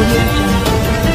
audio jungle.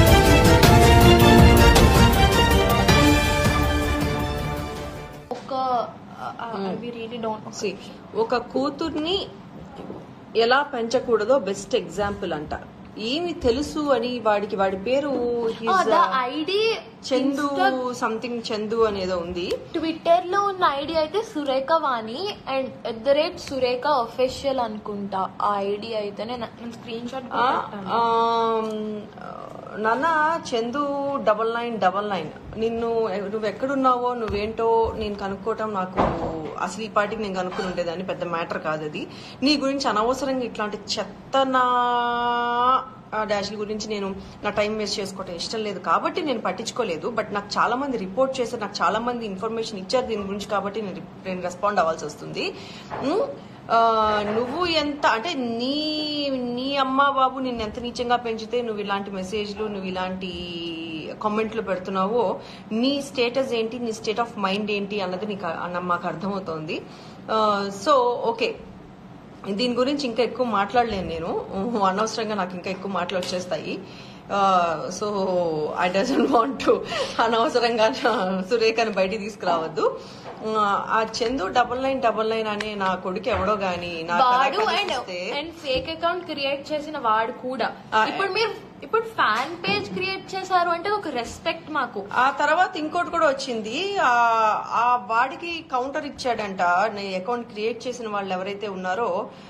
ఒక we really don't See, ఒక కూతుర్ని ఎలా పెంచకూడదో బెస్ట్ ఎగ్జాంపుల్ అంట ఏమి తెలుసు అని వాడికి వాడి పేరు he's the a ID Chandu something Chandu అనేదో ఉంది ట్విట్టర్ లో ఉన్న ఐడి అయితే Surekha Vani and at the rate Surekha official అనుకుంటా ఆ ఐడి అయితే నేను స్క్రీన్ షాట్ ఆ, ఆమ్, నాన్న Chandu double nine double nine నిన్ను నువ్వు ఎక్కడున్నావో నువ్వేంటో నేను కనుక్కోవటం నాకు అసలు ఈ పాటికి నేను కనుక్కుని ఉండేదాన్ని పెద్ద మ్యాటర్ కాదు అది నీ గురించి అనవసరంగా ఇట్లాంటి చెత్తనా డాష్ల గురించి నేను నా టైం వేస్ట్ చేసుకోవటం ఇష్టం లేదు కాబట్టి నేను పట్టించుకోలేదు బట్ నాకు చాలా మంది రిపోర్ట్ చేశారు నాకు చాలా మంది ఇన్ఫర్మేషన్ ఇచ్చారు దీని గురించి కాబట్టి నేను రి- నేను రెస్పాండ్ అవ్వాల్సి వస్తుంది ఉమ్, ఆ, నువ్వు ఎంత అంటే నీ నీ అమ్మ బాబు నిన్ను ఎంత నీచంగా పెంచితే నువ్వు ఇలాంటి మెసేజ్లు నువ్వు ఇలాంటి కామెంట్లు పెడుతున్నావో నీ స్టేటస్ ఏంటి నీ స్టేట్ ఆఫ్ మైండ్ ఏంటి అన్నది నీకు అన్న- మాకు అర్థమవుతోంది సో ఓకే దీని గురించి ఇంకా ఎక్కువ మాట్లాడలేను నేను అనవసరంగా నాకు ఇంకా ఎక్కువ మాటలు వచ్చేస్తాయి so I doesn't want to అనవసరంగా నా సురేఖని బయటికి తీసుకురావద్దు ఆ, ఆ Chandu double nine double nine అనే నా కొడుకు ఎవడో గాని నాకు అలా వాడు అండ్ కనిపిస్తే అండ్ ఫేక్ అకౌంట్ క్రియేట్ చేసిన వాడు కూడా ఆ, ఇప్పుడు మీరు ఇప్పుడు ఫ్యాన్ పేజ్ క్రియేట్ చేశారు అంటే ఒక రెస్పెక్ట్ మాకు ఆ తర్వాత ఇంకోటి కూడా వచ్చింది ఆ ఆ వాడికి కౌంటర్ ఇచ్చాడంట నీ అకౌంట్ క్రియేట్ చేసిన వాళ్ళు ఎవరైతే ఉన్నారో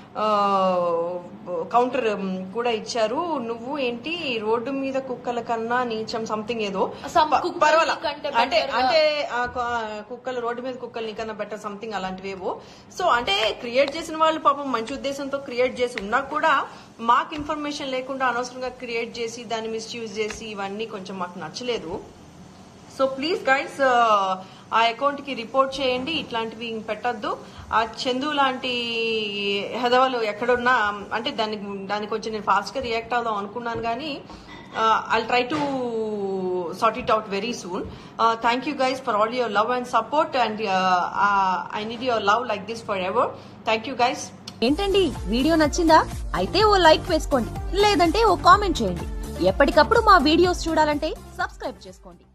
కౌంటర్ కూడా ఇచ్చారు నువ్వు ఏంటి రోడ్డు మీద కుక్కల కన్నా నీచం సంథింగ్ ఏదో Some ప- కుక్కల్ని పర్వాలా. కంటే అంటే better గా- అంటే ఆ కు- ఆ కుక్కలు రోడ్డు మీద కుక్కలు నీకన్నా బెటర్ సంథింగ్ అలాంటివేవో సో అంటే క్రియేట్ చేసిన వాళ్ళు పాపం మంచి ఉద్దేశంతో క్రియేట్ చేసి ఉన్నా కూడా మాకు ఇన్ఫర్మేషన్ లేకుండా అనవసరంగా క్రియేట్ చేసి దాన్ని మిస్యూజ్ చేసి ఇవన్నీ కొంచెం మాకు నచ్చలేదు సో ప్లీజ్ గైడ్స్ ఆ అకౌంట్ కి రిపోర్ట్ చేయండి ఇట్లాంటివి ఇంక పెట్టద్దు ఆ చందు లాంటి హెదవలు ఎక్కడున్నా అంటే దానికి దానికి కొంచెం నేను ఫాస్ట్ గా రియాక్ట్ అవుదాం అనుకున్నాను కానీ I try to sort it out very soon thank you guys for all your love and support and I need your love like this forever thank you guys ఏంటండి video నచ్చిందా అయితే ఓ like వేసుకోండి లేదంటే ఓ comment చేయండి ఎప్పటికప్పుడు మా videos చూడాలంటే subscribe చేసుకోండి